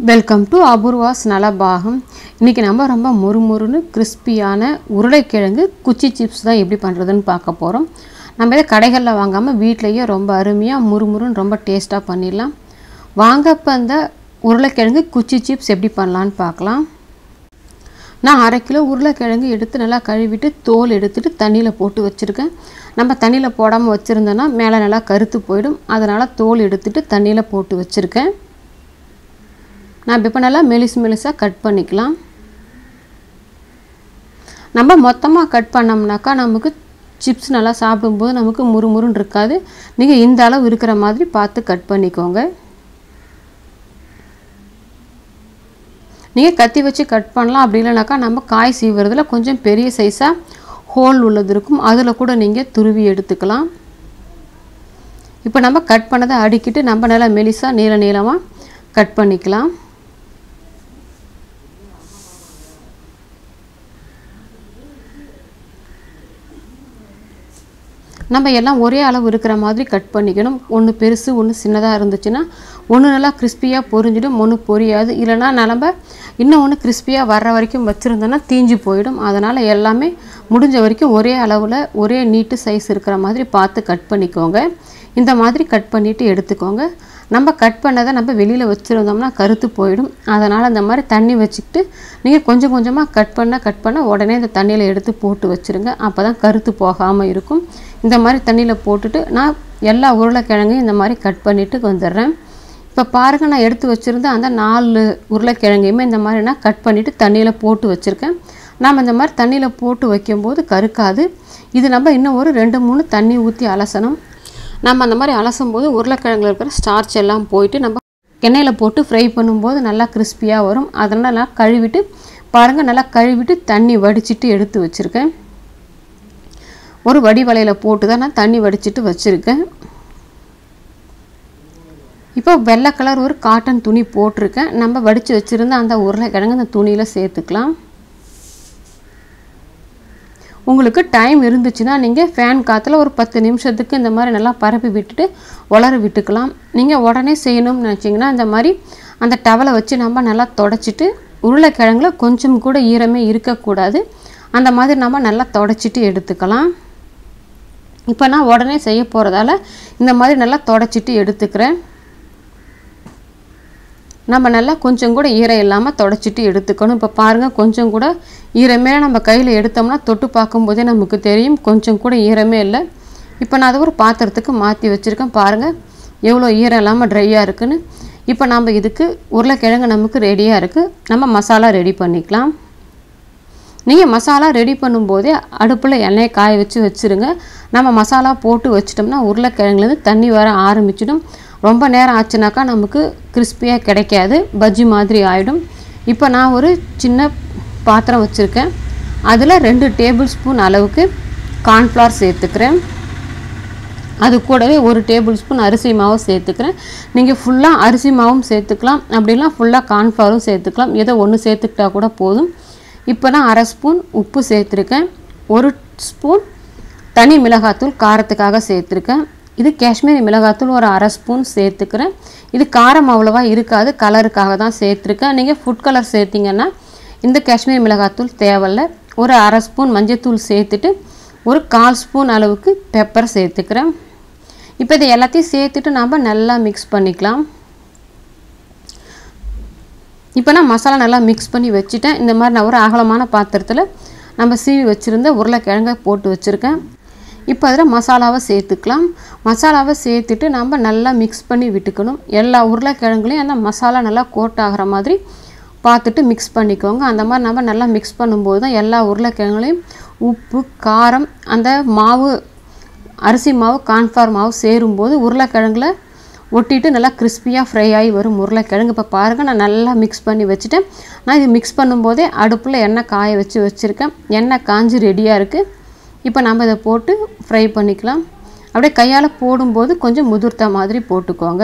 welcome to Apoorva's நலபாகம் இன்றைக்கி நம்ம ரொம்ப முறுமுறுன்னு கிறிஸ்பியான உருளைக்கிழங்கு குச்சி சிப்ஸ் தான் எப்படி பண்ணுறதுன்னு பார்க்க போகிறோம் நம்ம இதை கடைகளில் வாங்காமல் வீட்டிலையே ரொம்ப அருமையாக முறுமுறுன்னு ரொம்ப டேஸ்ட்டாக பண்ணிடலாம் வாங்க இப்போ அந்த உருளைக்கிழங்கு குச்சி சிப்ஸ் எப்படி பண்ணலான்னு பார்க்கலாம் நான் அரை கிலோ உருளைக்கிழங்கு எடுத்து நல்லா கழுவிட்டு தோல் எடுத்துட்டு தண்ணியில் போட்டு வச்சுருக்கேன் நம்ம தண்ணியில் போடாமல் வச்சுருந்தோன்னா மேலே நல்லா கருத்து போயிடும் அதனால் தோல் எடுத்துட்டு தண்ணியில் போட்டு வச்சுருக்கேன் நான் இப்போ நல்லா மெலிசு மெலிசாக கட் பண்ணிக்கலாம் நம்ம மொத்தமாக கட் பண்ணோம்னாக்கா நமக்கு சிப்ஸ் நல்லா சாப்பிடும்போது நமக்கு முறுமுறுன்னு இருக்காது நீங்கள் இந்த அளவு இருக்கிற மாதிரி பார்த்து கட் பண்ணிக்கோங்க நீங்கள் கத்தி வச்சு கட் பண்ணலாம் அப்படி இல்லைனாக்கா நம்ம காய் சீவுறதுல கொஞ்சம் பெரிய சைஸாக ஹோல் உள்ளது இருக்கும் அதில் கூட நீங்கள் துருவி எடுத்துக்கலாம் இப்போ நம்ம கட் பண்ணதை அடிக்கிட்டு நம்ம நல்லா மெலிசாக நீள நீளமாக கட் பண்ணிக்கலாம் நம்ம எல்லாம் ஒரே அளவு இருக்கிற மாதிரி கட் பண்ணிக்கணும் ஒன்று பெருசு ஒன்று சின்னதாக இருந்துச்சுன்னா ஒன்று நல்லா கிறிஸ்பியாக பொரிஞ்சிடும் ஒன்று பொரியாது இல்லைனா நம்ம இன்னும் ஒன்று கிறிஸ்பியாக வர்ற வரைக்கும் வச்சுருந்தோன்னா தீஞ்சு போயிடும் அதனால் எல்லாமே முடிஞ்ச வரைக்கும் ஒரே அளவில் ஒரே நீட்டு சைஸ் இருக்கிற மாதிரி பார்த்து கட் பண்ணிக்கோங்க இந்த மாதிரி கட் பண்ணிவிட்டு எடுத்துக்கோங்க நம்ம கட் பண்ணதை நம்ம வெளியில் வச்சுருந்தோம்னா கருத்து போயிடும் அதனால் அந்த மாதிரி தண்ணி வச்சுக்கிட்டு நீங்கள் கொஞ்சம் கொஞ்சமாக கட் பண்ண கட் பண்ண உடனே இந்த தண்ணியில் எடுத்து போட்டு வச்சுருங்க அப்போ தான் கருத்து போகாமல் இருக்கும் இந்த மாதிரி தண்ணியில் போட்டுட்டு நான் எல்லா உருளைக்கிழங்கையும் இந்த மாதிரி கட் பண்ணிவிட்டு வந்துடுறேன் இப்போ பாருங்கள் நான் எடுத்து வச்சுருந்த அந்த நாலு உருளைக்கிழங்கையுமே இந்த மாதிரி நான் கட் பண்ணிவிட்டு தண்ணியில் போட்டு வச்சுருக்கேன் நாம் இந்த மாதிரி தண்ணியில் போட்டு வைக்கும்போது கருக்காது இது நம்ம இன்னும் ஒரு ரெண்டு மூணு தண்ணி ஊற்றி அலசணும் நம்ம அந்த மாதிரி அலசும் போது உருளைக்கிழங்குல இருக்கிற ஸ்டார்ச் எல்லாம் போயிட்டு நம்ம எண்ணெயில் போட்டு ஃப்ரை பண்ணும்போது நல்லா கிறிஸ்பியாக வரும் அதனால் நல்லா கழுவிட்டு பாருங்கள் நல்லா கழுவிட்டு தண்ணி வடிச்சிட்டு எடுத்து வச்சுருக்கேன் ஒரு வடி வலையில் போட்டு தான் நான் தண்ணி வடிச்சிட்டு வச்சுருக்கேன் இப்போ வெள்ளை கலர் ஒரு காட்டன் துணி போட்டிருக்கேன் நம்ம வடித்து வச்சுருந்த அந்த உருளைக்கிழங்கு அந்த துணியில் சேர்த்துக்கலாம் உங்களுக்கு டைம் இருந்துச்சுன்னா நீங்கள் ஃபேன் காற்றுல ஒரு பத்து நிமிஷத்துக்கு இந்த மாதிரி நல்லா பரப்பி விட்டுட்டு உலர விட்டுக்கலாம் நீங்கள் உடனே செய்யணும்னு நினச்சிங்கன்னா இந்த மாதிரி அந்த டவலை வச்சு நம்ம நல்லா தொடச்சிட்டு உருளைக்கிழங்குல கொஞ்சம் கூட ஈரமே இருக்கக்கூடாது அந்த மாதிரி நம்ம நல்லா தொடச்சிட்டு எடுத்துக்கலாம் இப்போ நான் உடனே செய்ய போகிறதால இந்த மாதிரி நல்லா தொடச்சிட்டு எடுத்துக்கிறேன் நம்ம நல்லா கொஞ்சம் கூட ஈரம் இல்லாமல் தொடச்சிட்டு எடுத்துக்கணும் இப்போ பாருங்கள் கொஞ்சம் கூட ஈரமே நம்ம கையில் எடுத்தோம்னா தொட்டு பார்க்கும்போதே நமக்கு தெரியும் கொஞ்சம் கூட ஈரமே இல்லை இப்போ நான் அதை ஒரு பாத்திரத்துக்கு மாற்றி வச்சுருக்கேன் பாருங்கள் எவ்வளோ ஈரம் இல்லாமல் ட்ரையாக இருக்குன்னு இப்போ நம்ம இதுக்கு உருளைக்கிழங்கு நமக்கு ரெடியாக இருக்குது நம்ம மசாலா ரெடி பண்ணிக்கலாம் நீங்கள் மசாலா ரெடி பண்ணும்போதே அடுப்பில் எண்ணெயை காய வச்சு வச்சுருங்க நம்ம மசாலா போட்டு வச்சிட்டோம்னா உருளைக்கிழங்குலேருந்து தண்ணி வர ஆரம்பிச்சிடும் ரொம்ப நேரம் ஆச்சுனாக்கா நமக்கு கிறிஸ்பியாக கிடைக்காது பஜ்ஜி மாதிரி ஆகிடும் இப்போ நான் ஒரு சின்ன பாத்திரம் வச்சுருக்கேன் அதில் ரெண்டு டேபிள் ஸ்பூன் அளவுக்கு கார்ன்ஃப்ளவர் சேர்த்துக்கிறேன் அது கூடவே ஒரு டேபிள் ஸ்பூன் அரிசி மாவும் சேர்த்துக்கிறேன் நீங்கள் ஃபுல்லாக அரிசி மாவும் சேர்த்துக்கலாம் அப்படிலாம் ஃபுல்லாக கார்ன்ஃப்ளவரும் சேர்த்துக்கலாம் ஏதோ ஒன்று சேர்த்துக்கிட்டா கூட போதும் இப்போ நான் அரை ஸ்பூன் உப்பு சேர்த்துருக்கேன் ஒரு ஸ்பூன் தனி மிளகாத்தூள் காரத்துக்காக சேர்த்துருக்கேன் இது காஷ்மீரி மிளகாத்தூள் ஒரு அரை ஸ்பூன் சேர்த்துக்கிறேன் இது காரம் அவ்வளோவா இருக்காது கலருக்காக தான் சேர்த்துருக்கேன் நீங்கள் ஃபுட் கலர் சேர்த்திங்கன்னா இந்த காஷ்மீரி மிளகாத்தூள் தேவையில்ல ஒரு அரை ஸ்பூன் மஞ்சத்தூள் சேர்த்துட்டு ஒரு கால் ஸ்பூன் அளவுக்கு பெப்பர் சேர்த்துக்கிறேன் இப்போ இது எல்லாத்தையும் சேர்த்துட்டு நாம் நல்லா மிக்ஸ் பண்ணிக்கலாம் இப்போ நான் மசாலா நல்லா மிக்ஸ் பண்ணி வச்சுட்டேன் இந்த மாதிரி நான் ஒரு அகலமான பாத்திரத்தில் நம்ம சீவி வச்சுருந்த உருளைக்கிழங்கை போட்டு வச்சுருக்கேன் இப்போ அதில் மசாலாவை சேர்த்துக்கலாம் மசாலாவை சேர்த்துட்டு நம்ம நல்லா மிக்ஸ் பண்ணி விட்டுக்கணும் எல்லா உருளைக்கிழங்குலையும் அந்த மசாலா நல்லா கோட் ஆகிற மாதிரி பார்த்துட்டு மிக்ஸ் பண்ணிக்கோங்க அந்த மாதிரி நம்ம நல்லா மிக்ஸ் பண்ணும்போது தான் எல்லா உருளைக்கிழங்குலையும் உப்பு காரம் அந்த மாவு அரிசி மாவு கான்ஃப்ளவர் மாவு சேரும்போது உருளைக்கிழங்குல ஒட்டிட்டு நல்லா கிறிஸ்பியாக ஃப்ரை ஆகி வரும் உருளைக்கிழங்கு இப்போ பாருங்கள் நான் நல்லா மிக்ஸ் பண்ணி வச்சுட்டேன் நான் இது மிக்ஸ் பண்ணும்போதே அடுப்பில் எண்ணெய் காய வச்சு வச்சுருக்கேன் எண்ணெய் காஞ்சி ரெடியாக இருக்குது இப்போ நம்ம இதை போட்டு ஃப்ரை பண்ணிக்கலாம் அப்படியே கையால் போடும்போது கொஞ்சம் முதிர்த்த மாதிரி போட்டுக்கோங்க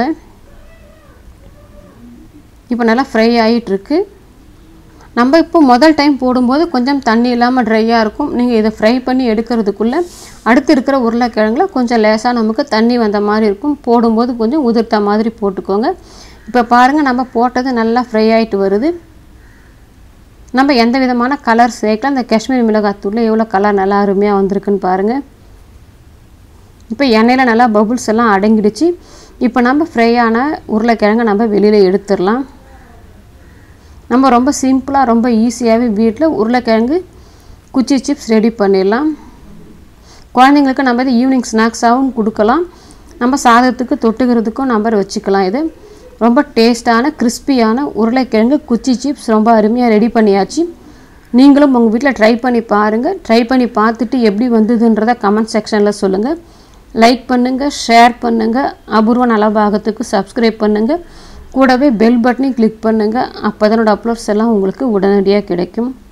இப்போ நல்லா ஃப்ரை ஆகிட்டுருக்கு நம்ம இப்போ முதல் டைம் போடும்போது கொஞ்சம் தண்ணி இல்லாமல் ட்ரையாக இருக்கும் நீங்கள் இதை ஃப்ரை பண்ணி எடுக்கிறதுக்குள்ளே அடுத்து இருக்கிற உருளைக்கிழங்குல கொஞ்சம் லேசாக நமக்கு தண்ணி வந்த மாதிரி இருக்கும் போடும்போது கொஞ்சம் உதிர்த்த மாதிரி போட்டுக்கோங்க இப்போ பாருங்கள் நம்ம போட்டது நல்லா ஃப்ரை ஆகிட்டு வருது நம்ம எந்த விதமான கலர் சேர்க்கலாம் இந்த காஷ்மீர் மிளகாத்தூளில் எவ்வளோ கலர் நல்லா அருமையாக வந்திருக்குன்னு பாருங்கள் இப்போ எண்ணெயில் நல்லா பபுள்ஸ் எல்லாம் அடங்கிடுச்சு இப்போ நம்ம ஃப்ரையான உருளைக்கிழங்கை நம்ம வெளியில் எடுத்துடலாம் நம்ம ரொம்ப சிம்பிளாக ரொம்ப ஈஸியாகவே வீட்டில் உருளைக்கிழங்கு குச்சி சிப்ஸ் ரெடி பண்ணிடலாம் குழந்தைங்களுக்கு நம்ம இது ஈவினிங் ஸ்நாக்ஸாகவும் கொடுக்கலாம் நம்ம சாதத்துக்கு தொட்டுக்கிறதுக்கும் நம்ம வச்சுக்கலாம் இது ரொம்ப டேஸ்டான கிறிஸ்பியான உருளைக்கிழங்கு குச்சி சிப்ஸ் ரொம்ப அருமையாக ரெடி பண்ணியாச்சு நீங்களும் உங்கள் வீட்டில் ட்ரை பண்ணி பாருங்கள் ட்ரை பண்ணி பார்த்துட்டு எப்படி வந்ததுன்றதை கமெண்ட் செக்ஷனில் சொல்லுங்கள் லைக் பண்ணுங்கள் ஷேர் பண்ணுங்கள் அபூர்வ நலபாகத்துக்கு சப்ஸ்கிரைப் பண்ணுங்கள் கூடவே பெல் பட்டனையும் கிளிக் பண்ணுங்கள் அப்போ தான் என்னோடய அப்லோட்ஸ் எல்லாம் உங்களுக்கு உடனடியாக கிடைக்கும்